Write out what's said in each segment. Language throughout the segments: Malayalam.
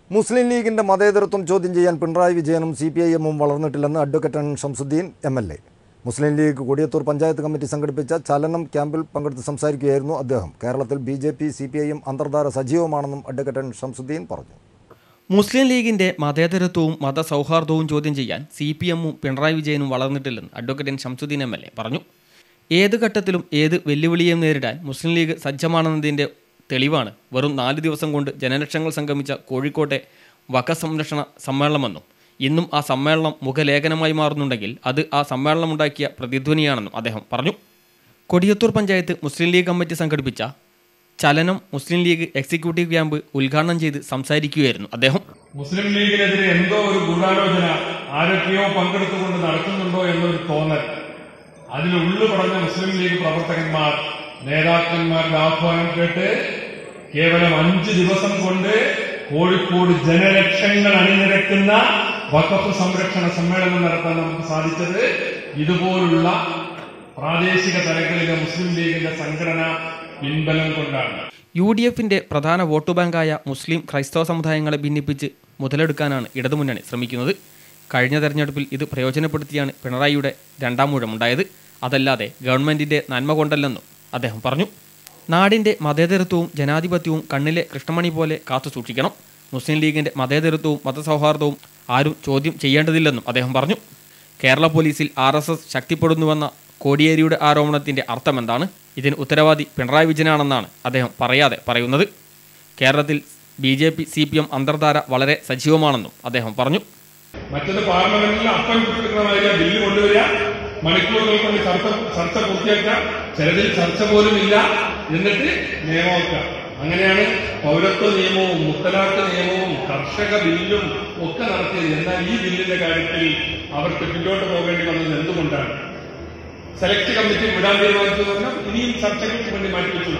മുസ്ലിം ലീഗിന്റെ മതേതരത്വം ചോദ്യം ചെയ്യാൻ പിണറായി വിജയനും സി പി ഐ എമ്മും വളർന്നിട്ടില്ലെന്ന് advocate N Shamsuddin M L A Muslim League Kodiyathur panchayat committee സംഘടിപ്പിച്ച ചലനം ക്യാമ്പിൽ പങ്കെടുത്ത് സംസാരിക്കുകയായിരുന്നു അദ്ദേഹം കേരളത്തിൽ B J P C P I M അന്തർധാര സജീവമാണെന്നും അഡ്വക്കേറ്റ് എൻ ഷംസുദ്ദീൻ പറഞ്ഞു മുസ്ലിം ലീഗിന്റെ മതേതരത്വവും മതസൗഹാർദ്ദവും ചോദ്യം ചെയ്യാൻ സി പി എമ്മും പിണറായി വിജയനും വളർന്നിട്ടില്ലെന്ന് advocate N Shamsuddin M L A പറഞ്ഞു ഏത് ഘട്ടത്തിലും ഏത് വെല്ലുവിളിയെയും നേരിടാൻ മുസ്ലിം ലീഗ് സജ്ജമാണെന്നതിൻ്റെ തെളിവാണ് വെറും നാല് ദിവസം കൊണ്ട് ജനലക്ഷങ്ങൾ സംഗമിച്ച കോഴിക്കോട്ടെ വക സംരക്ഷണ സമ്മേളനമെന്നും ഇന്നും ആ സമ്മേളനം മുഖലേഖനമായി മാറുന്നുണ്ടെങ്കിൽ അത് ആ സമ്മേളനമുണ്ടാക്കിയ പ്രതിധ്വനിയാണെന്നും അദ്ദേഹം പറഞ്ഞു കൊടിയത്തൂർ പഞ്ചായത്ത് മുസ്ലിം ലീഗ് കമ്മിറ്റി സംഘടിപ്പിച്ച ചലനം മുസ്ലിം ലീഗ് എക്സിക്യൂട്ടീവ് ക്യാമ്പ് ഉദ്ഘാടനം ചെയ്ത് സംസാരിക്കുകയായിരുന്നു അദ്ദേഹം മുസ്ലിം ലീഗിനെതിരെ എന്തോ ഒരു ഗൂഢാലോചന ആരൊക്കെയോ പങ്കെടുത്തുകൊണ്ട് നടക്കുന്നുണ്ടോ എന്നൊരു തോന്നൽ അതിൽ ഉള്ളു പറഞ്ഞ മുസ്ലിം ലീഗ് പ്രവർത്തകന്മാർ നേതാക്കന്മാരുടെ ആഹ്വാനം കേട്ട് കേവലം അഞ്ച് ദിവസം കൊണ്ട് കോഴിക്കോട് ജനലക്ഷങ്ങൾ അണിനിരക്കുന്ന വഖഫ് സംരക്ഷണ സമ്മേളനം നടത്താൻ നമുക്ക് സാധിച്ചത് ഇതുപോലുള്ള പ്രാദേശിക തലങ്ങളിലെ മുസ്ലിം ലീഗിന്റെ സംഘടന പിൻബലം കൊണ്ടാണ് യു ഡി എഫിന്റെ പ്രധാന വോട്ട് ബാങ്കായ മുസ്ലിം ക്രൈസ്തവ സമുദായങ്ങളെ ഭിന്നിപ്പിച്ച് മുതലെടുക്കാനാണ് ഇടതുമുന്നണി ശ്രമിക്കുന്നത് കഴിഞ്ഞ തെരഞ്ഞെടുപ്പിൽ ഇത് പ്രയോജനപ്പെടുത്തിയാണ് പിണറായിയുടെ രണ്ടാം ഊഴമുണ്ടായത് അതല്ലാതെ ഗവൺമെന്റിന്റെ നന്മ കൊണ്ടല്ലെന്നും അദ്ദേഹം പറഞ്ഞു നാടിന്റെ മതേതരത്വവും ജനാധിപത്യവും കണ്ണിലെ കൃഷ്ണമണി പോലെ കാത്തു സൂക്ഷിക്കണം മുസ്ലിം ലീഗിന്റെ മതേതരത്വവും മതസൗഹാർദ്ദവും ആരും ചോദ്യം ചെയ്യേണ്ടതില്ലെന്നും അദ്ദേഹം പറഞ്ഞു കേരള പോലീസിൽ ആർ എസ് എസ് ശക്തിപ്പെടുന്നുവെന്ന കോടിയേരിയുടെ ആരോപണത്തിന്റെ അർത്ഥമെന്താണ് ഇതിന് ഉത്തരവാദി പിണറായി വിജയനാണെന്നാണ് അദ്ദേഹം പറയാതെ പറയുന്നത് കേരളത്തിൽ B J P C P M അന്തർധാര വളരെ സജീവമാണെന്നും അദ്ദേഹം പറഞ്ഞു മറ്റത് പാർലമെന്റിൽ അപ്പം കൊടുക്കുന്ന മാതിരി ബില്ല് കൊണ്ടുവരിക മണിക്കൂറുകൾ കൊണ്ട് ചർച്ച ചർച്ച പൂർത്തിയാക്കാം ചിലതിൽ ചർച്ച പോലും ഇല്ല എന്നിട്ട് നിയമമാക്കുക അങ്ങനെയാണ് പൗരത്വ നിയമവും മുത്തലാഖ് നിയമവും കർഷക ബില്ലും ഒക്കെ നടത്തിയത് എന്നാൽ ഈ ബില്ലിന്റെ കാര്യത്തിൽ അവർക്ക് പിന്നോട്ട് പോകേണ്ടി വന്നത് എന്തുകൊണ്ടാണ് സെലക്ട് കമ്മിറ്റി വിടാൻ തീരുമാനിച്ചു പറഞ്ഞാൽ ഇനിയും ചർച്ചകൾക്ക് വേണ്ടി മാറ്റിവെച്ചു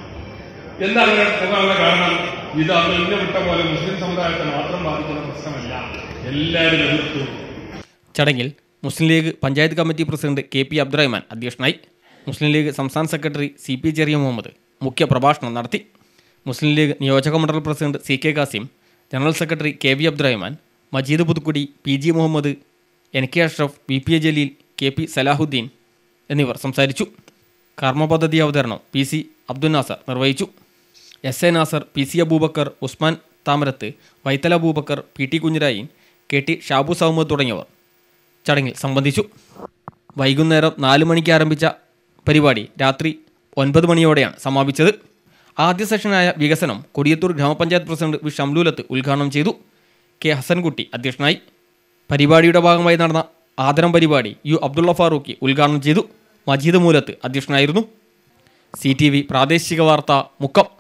എന്താണ് അങ്ങനെ പോകാനുള്ള കാരണം ഇത് അന്ന് ഇന്ന വിട്ട പോലെ മുസ്ലിം സമുദായത്തെ മാത്രം ബാധിക്കുന്ന പ്രശ്നമല്ല എല്ലാവരും എതിർത്തു ചടങ്ങിൽ Muslim League panchayat committee president K P Abdurahman അധ്യക്ഷനായി മുസ്ലിം ലീഗ് സംസ്ഥാന secretary C P Cheriya Muhammad മുഖ്യ പ്രഭാഷണം നടത്തി മുസ്ലിം ലീഗ് നിയോജക മണ്ഡലം president C K Kasim general secretary K V Abdurahman Majeed Puthukkudi P G Muhammad N K Ashraf V P A Jaleel K P Salahuddin എന്നിവർ സംസാരിച്ചു കർമ്മപദ്ധതി അവതരണം പി സി അബ്ദുൽ നാസർ നിർവഹിച്ചു S A Nasar P C Abubacker Usman Thamarath വൈത്തല Abubakar P T Kunhirayin K T Shabu Saumad തുടങ്ങിയവർ ചടങ്ങിൽ സംബന്ധിച്ചു വൈകുന്നേരം നാല് മണിക്ക് ആരംഭിച്ച പരിപാടി രാത്രി ഒൻപത് മണിയോടെയാണ് സമാപിച്ചത് ആദ്യ സെഷനായ വികസനം കൊടിയത്തൂർ ഗ്രാമപഞ്ചായത്ത് പ്രസിഡന്റ് വി ഷംലൂലത്ത് ഉദ്ഘാടനം ചെയ്തു കെ ഹസൻകുട്ടി അധ്യക്ഷനായി പരിപാടിയുടെ ഭാഗമായി നടന്ന ആദരം പരിപാടി യു അബ്ദുള്ള ഫാറൂഖി ഉദ്ഘാടനം ചെയ്തു മജീദ് മൂലത്ത് അധ്യക്ഷനായിരുന്നു സി ടി വി പ്രാദേശിക വാർത്ത മുക്കം